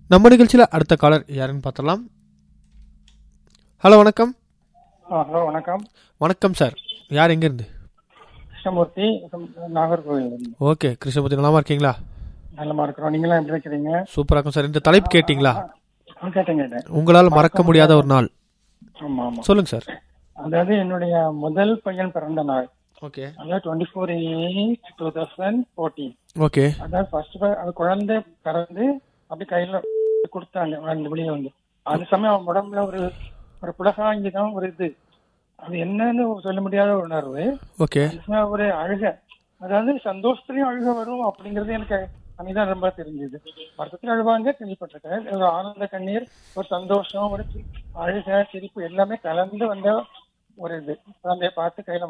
நம்ம நிகழ்ச்சியில் அடுத்த காலர் யாருன்னு பார்த்தலாம் ஹலோ வணக்கம் ஆ ஹலோ வணக்கம் வணக்கம் சார் யார் எங்கேருந்து கிருஷ்ணமூர்த்தி நாகர்கோவில் ஓகே கிருஷ்ணபதி நலமா இருக்கீங்களா நல்லமா இருக்கிறோம் நீங்களாம் எப்படி இருக்கிறீங்க சூப்பராக இருக்கும் சார் இந்த தலைப்பு கேட்டிங்களா ஆ, கேட்டேன் கேட்டேன் உங்களால் மறக்க முடியாத ஒரு நாள் ஆமா ஆமா சொல்லுங்க சார் அதாவது என்னுடைய முதல் பையன் பிறந்த நாள் ஓகே அதாவது twenty four eight two thousand fourteen okay அதாவது ஃபர்ஸ்ட் அது குழந்தை பிறந்து அப்படி கையில கொடுத்தாங்க அந்த வெளியே வந்து அந்த சமயம் அவன் உடம்புல ஒரு ஒரு புலகாங்கி தான் ஒரு இது அது என்னன்னு சொல்ல முடியாத ஒரு உணர்வு ஓகே அந்த சமயம் ஒரு அழுக அதாவது சந்தோஷத்துலயும் அழுக வரும் அப்படிங்கறது எனக்கு அன்னைதான் ரொம்ப தெரிஞ்சது வருத்தத்துல அழுவாங்க கேள்விப்பட்டிருக்கேன் ஒரு ஆனந்த கண்ணீர் ஒரு சந்தோஷம் ஒரு சி- அழுக சிரிப்பு எல்லாமே கலந்து வந்த ஒரு இது குழந்தைய பார்த்து கையில